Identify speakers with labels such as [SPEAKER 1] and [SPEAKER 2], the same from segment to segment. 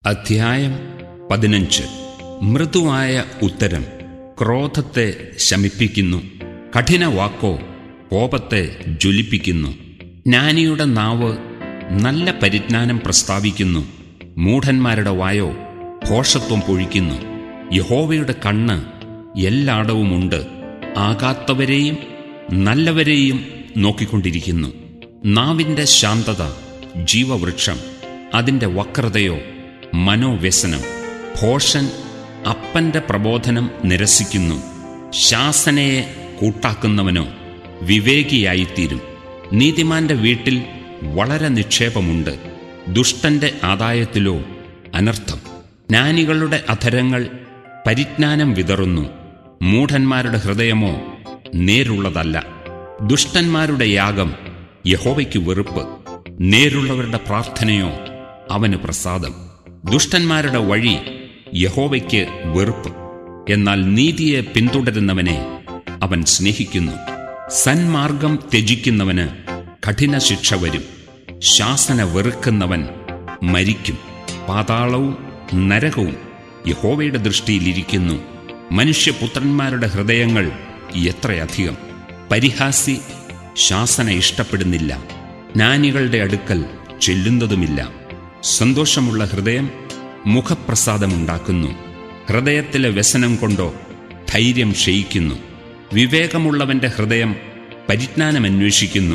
[SPEAKER 1] അധ്യായം പതിനഞ്ച് മൃദുവായ ഉത്തരം ക്രോധത്തെ ശമിപ്പിക്കുന്നു കഠിന വാക്കോ കോപത്തെ ജ്വലിപ്പിക്കുന്നു ജ്ഞാനിയുടെ നാവ് നല്ല പരിജ്ഞാനം പ്രസ്താവിക്കുന്നു മൂഢന്മാരുടെ വായോ ഭോഷത്വം പൊഴിക്കുന്നു യഹോവയുടെ കണ്ണ് എല്ലായിടവുമുണ്ട് ആകാത്തവരെയും നല്ലവരെയും നോക്കിക്കൊണ്ടിരിക്കുന്നു നാവിൻ്റെ ശാന്തത ജീവവൃക്ഷം അതിൻ്റെ വക്രതയോ മനോവ്യസനം ഭോഷൻ അപ്പന്റെ പ്രബോധനം നിരസിക്കുന്നു ശാസനയെ കൂട്ടാക്കുന്നവനോ വിവേകിയായിത്തീരും നീതിമാന്റെ വീട്ടിൽ വളരെ നിക്ഷേപമുണ്ട് ദുഷ്ടന്റെ ആദായത്തിലോ അനർത്ഥം ജ്ഞാനികളുടെ അധരങ്ങൾ പരിജ്ഞാനം വിതറുന്നു മൂഢന്മാരുടെ ഹൃദയമോ നേരുള്ളതല്ല ദുഷ്ടന്മാരുടെ യാഗം യഹോവയ്ക്ക് വെറുപ്പ് നേരുള്ളവരുടെ പ്രാർത്ഥനയോ അവന് പ്രസാദം ദുഷ്ടന്മാരുടെ വഴി യഹോവയ്ക്ക് വെറുപ്പ് എന്നാൽ നീതിയെ പിന്തുടരുന്നവനെ അവൻ സ്നേഹിക്കുന്നു സന്മാർഗം ത്യജിക്കുന്നവന് കഠിന ശിക്ഷ വരും ശാസന വെറുക്കുന്നവൻ മരിക്കും പാതാളവും നരകവും യഹോവയുടെ ദൃഷ്ടിയിലിരിക്കുന്നു മനുഷ്യപുത്രന്മാരുടെ ഹൃദയങ്ങൾ എത്രയധികം പരിഹാസി ശാസന ഇഷ്ടപ്പെടുന്നില്ല ജ്ഞാനികളുടെ അടുക്കൽ ചെല്ലുന്നതുമില്ല സന്തോഷമുള്ള ഹൃദയം മുഖപ്രസാദമുണ്ടാക്കുന്നു ഹൃദയത്തിലെ വ്യസനം കൊണ്ടോ ധൈര്യം ക്ഷയിക്കുന്നു വിവേകമുള്ളവന്റെ ഹൃദയം പരിജ്ഞാനം അന്വേഷിക്കുന്നു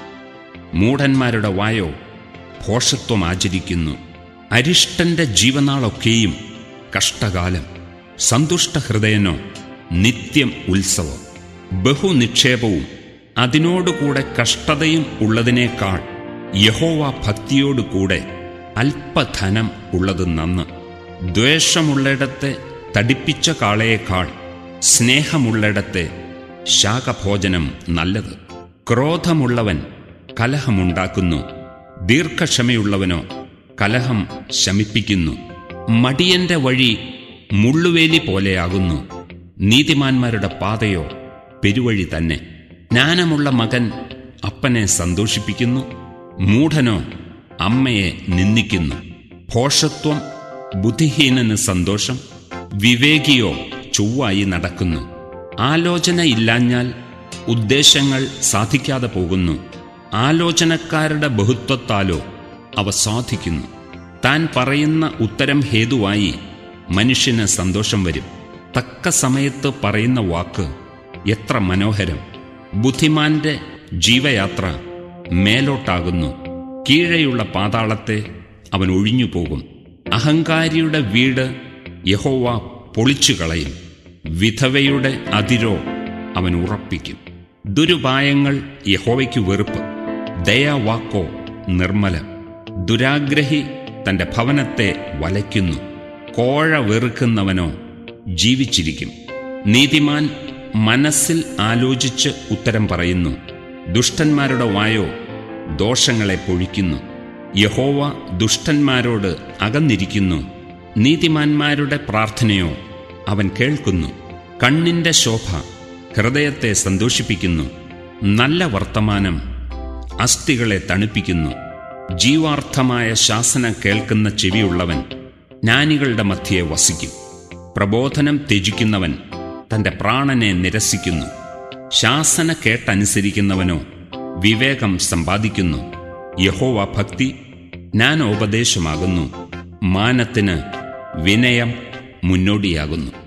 [SPEAKER 1] മൂഢന്മാരുടെ വായോ ഭോഷത്വം ആചരിക്കുന്നു അരിഷ്ടന്റെ ജീവനാളൊക്കെയും കഷ്ടകാലം സന്തുഷ്ട ഹൃദയനോ നിത്യം ഉത്സവം ബഹുനിക്ഷേപവും അതിനോടുകൂടെ കഷ്ടതയും ഉള്ളതിനേക്കാൾ യഹോവ ഭക്തിയോടുകൂടെ അല്പധനം ഉള്ളത് നന്ന് ദ്വേഷമുള്ളിടത്തെ തടിപ്പിച്ച കാളയേക്കാൾ സ്നേഹമുള്ളിടത്തെ ശാഖഭോജനം നല്ലത് ക്രോധമുള്ളവൻ കലഹമുണ്ടാക്കുന്നു ദീർഘക്ഷമയുള്ളവനോ കലഹം ശമിപ്പിക്കുന്നു മടിയന്റെ വഴി മുള്ളുവേലി പോലെയാകുന്നു നീതിമാന്മാരുടെ പാതയോ പെരുവഴി തന്നെ ജ്ഞാനമുള്ള മകൻ അപ്പനെ സന്തോഷിപ്പിക്കുന്നു മൂഢനോ അമ്മയെ നിന്ദിക്കുന്നു ഭോഷത്വം ബുദ്ധിഹീനന് സന്തോഷം വിവേകിയോ ചൊവ്വായി നടക്കുന്നു ആലോചന ഇല്ലാഞ്ഞാൽ ഉദ്ദേശങ്ങൾ സാധിക്കാതെ പോകുന്നു ആലോചനക്കാരുടെ ബഹുത്വത്താലോ അവ സാധിക്കുന്നു താൻ പറയുന്ന ഉത്തരം ഹേതുവായി മനുഷ്യന് സന്തോഷം വരും തക്ക സമയത്ത് പറയുന്ന വാക്ക് എത്ര മനോഹരം ബുദ്ധിമാന്റെ ജീവയാത്ര മേലോട്ടാകുന്നു കീഴെയുള്ള പാതാളത്തെ അവൻ ഒഴിഞ്ഞു പോകും അഹങ്കാരിയുടെ വീട് യഹോവ പൊളിച്ചു കളയും വിധവയുടെ അതിരോ അവൻ ഉറപ്പിക്കും ദുരുപായങ്ങൾ യഹോവയ്ക്ക് വെറുപ്പ് ദയാവാക്കോ നിർമ്മലം ദുരാഗ്രഹി തന്റെ ഭവനത്തെ വലയ്ക്കുന്നു കോഴ വെറുക്കുന്നവനോ ജീവിച്ചിരിക്കും നീതിമാൻ മനസ്സിൽ ആലോചിച്ച് ഉത്തരം പറയുന്നു ദുഷ്ടന്മാരുടെ വായോ ദോഷങ്ങളെ പൊഴിക്കുന്നു യഹോവ ദുഷ്ടന്മാരോട് അകന്നിരിക്കുന്നു നീതിമാന്മാരുടെ പ്രാർത്ഥനയോ അവൻ കേൾക്കുന്നു കണ്ണിന്റെ ശോഭ ഹൃദയത്തെ സന്തോഷിപ്പിക്കുന്നു നല്ല വർത്തമാനം അസ്ഥികളെ തണുപ്പിക്കുന്നു ജീവാർത്ഥമായ ശാസന കേൾക്കുന്ന ചെവിയുള്ളവൻ ജ്ഞാനികളുടെ മധ്യയെ വസിക്കും പ്രബോധനം ത്യജിക്കുന്നവൻ തന്റെ പ്രാണനെ നിരസിക്കുന്നു ശാസന കേട്ടനുസരിക്കുന്നവനോ വിവേകം സമ്പാദിക്കുന്നു യഹോവ ഭക്തി ജ്ഞാനോപദേശമാകുന്നു മാനത്തിന് വിനയം മുന്നോടിയാകുന്നു